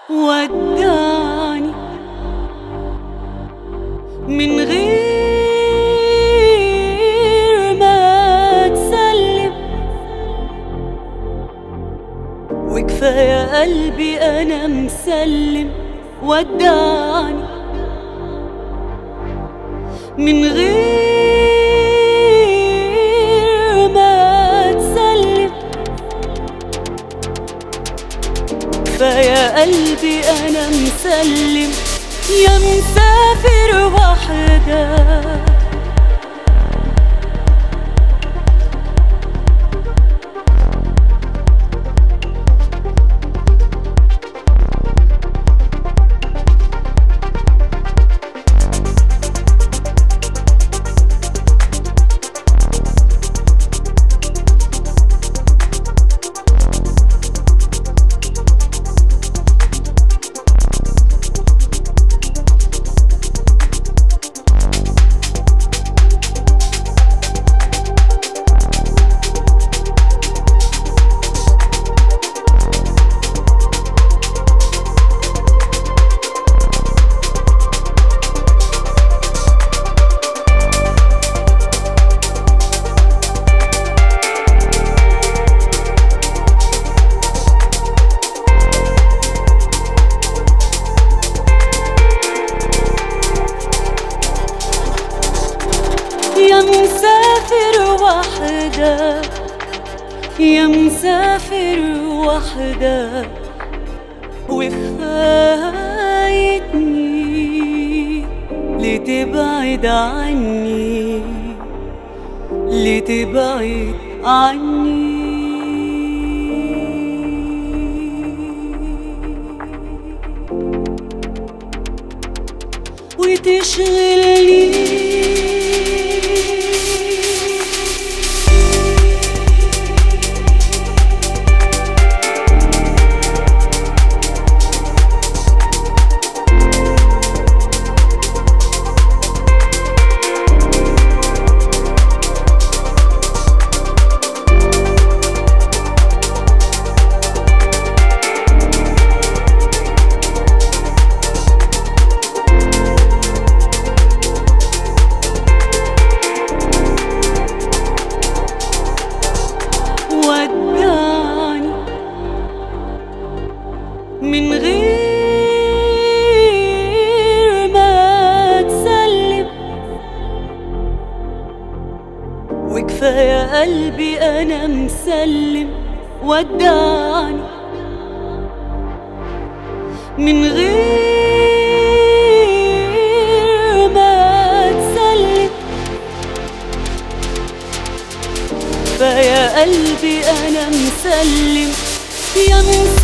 ودعني من غير ما تسلم وكفاية قلبي أنا مسلم ودعني من غير ما تسلم كفاية قلبي أنا مسلم يا مسافر وحدك يا مسافر وحدك يا مسافر وحدك وفايتني لتبعد عني لتبعد عني وتشغلني ودعني من غير ما تسلم وكفاية قلبي أنا مسلم ودعني من غير ما تسلم كفاية قلبي أنا مسلم يا مسلم